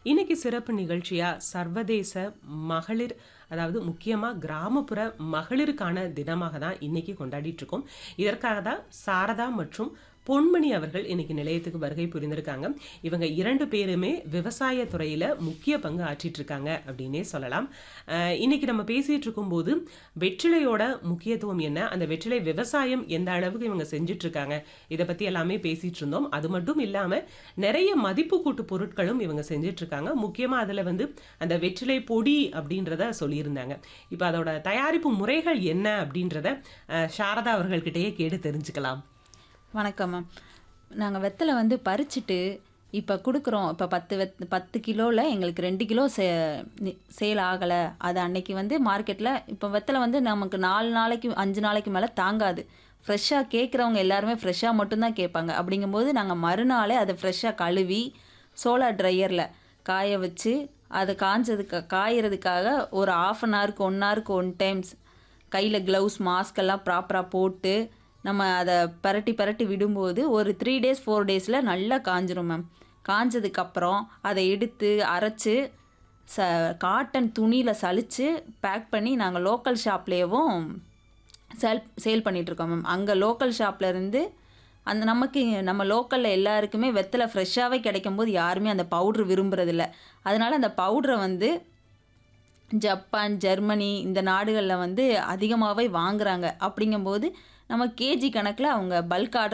இன்னைக்கு சிறப்பு நிகழ்ச்சியா சர்வதேச மகளிர் அதாவது முக்கியமா கிராமப்புற மகளிருக்கான தினமாக தான் இன்னைக்கு கொண்டாடிட்டு இருக்கோம் இதற்காக தான் சாரதா மற்றும் பொன்மணி அவர்கள் இன்னைக்கு நிலையத்துக்கு வருகை புரிந்திருக்காங்க இவங்க இரண்டு பேருமே விவசாய துறையில முக்கிய பங்கு ஆற்றிட்டு இருக்காங்க அப்படின்னே சொல்லலாம் அஹ் இன்னைக்கு நம்ம பேசிட்டு இருக்கும்போது வெற்றிலையோட முக்கியத்துவம் என்ன அந்த வெற்றிலை விவசாயம் எந்த அளவுக்கு இவங்க செஞ்சுட்டு இருக்காங்க இதை பத்தி எல்லாமே பேசிட்டு இருந்தோம் அது மட்டும் இல்லாம நிறைய மதிப்பு கூட்டு பொருட்களும் இவங்க செஞ்சுட்டு இருக்காங்க முக்கியமா அதுல வந்து அந்த வெற்றிலை பொடி அப்படின்றத சொல்லியிருந்தாங்க இப்போ அதோட தயாரிப்பு முறைகள் என்ன அப்படின்றத அஹ், சாரதா அவர்கள்கிட்டயே கேட்டு தெரிஞ்சுக்கலாம் வணக்கம் மேம் நாங்கள் வெத்தலை வந்து பறிச்சுட்டு இப்போ கொடுக்குறோம் இப்போ பத்து வெத் பத்து கிலோவில் எங்களுக்கு ரெண்டு கிலோ சே நி- சேல் ஆகலை அது அன்னைக்கு வந்து மார்க்கெட்டில் இப்போ வெத்தலை வந்து நமக்கு நாலு நாளைக்கு அஞ்சு நாளைக்கு மேலே தாங்காது ஃப்ரெஷ்ஷாக கேட்குறவங்க எல்லாருமே ஃப்ரெஷ்ஷாக மட்டும்தான் கேட்பாங்க அப்படிங்கும்போது நாங்கள் மறுநாளே அதை ஃப்ரெஷ்ஷாக கழுவி சோலார் ட்ரையரில் காய வச்சு அது காஞ்சதுக்கு காயறதுக்காக ஒரு ஆஃப் அன் ஹவருக்கு ஒன் ஹவருக்கு ஒன் டைம்ஸ் கையில் க்ளவுஸ் மாஸ்க் எல்லாம் ப்ராப்பராக போட்டு நம்ம அதை பரட்டி பரட்டி விடும்போது ஒரு த்ரீ டேஸ் ஃபோர் டேஸில் நல்லா காஞ்சிரும் மேம் காஞ்சதுக்கப்புறம் அதை எடுத்து அரைச்சி ச காட்டன் துணியில் சலிச்சு பேக் பண்ணி நாங்கள் லோக்கல் ஷாப்லேயும் சேல் சேல் பண்ணிகிட்ருக்கோம் மேம் அங்கே லோக்கல் ஷாப்ல இருந்து அந்த நமக்கு நம்ம லோக்கலில் எல்லாருக்குமே வெத்தலை ஃப்ரெஷ்ஷாகவே கிடைக்கும் போது யாருமே அந்த பவுட்ரு விரும்புறதில்ல அதனால் அந்த பவுட்ரை வந்து ஜப்பான் ஜெர்மனி இந்த நாடுகளில் வந்து அதிகமாகவே வாங்குறாங்க அப்படிங்கும்போது நம்ம கேஜி கணக்கில் அவங்க பல்க் ஆர்டர்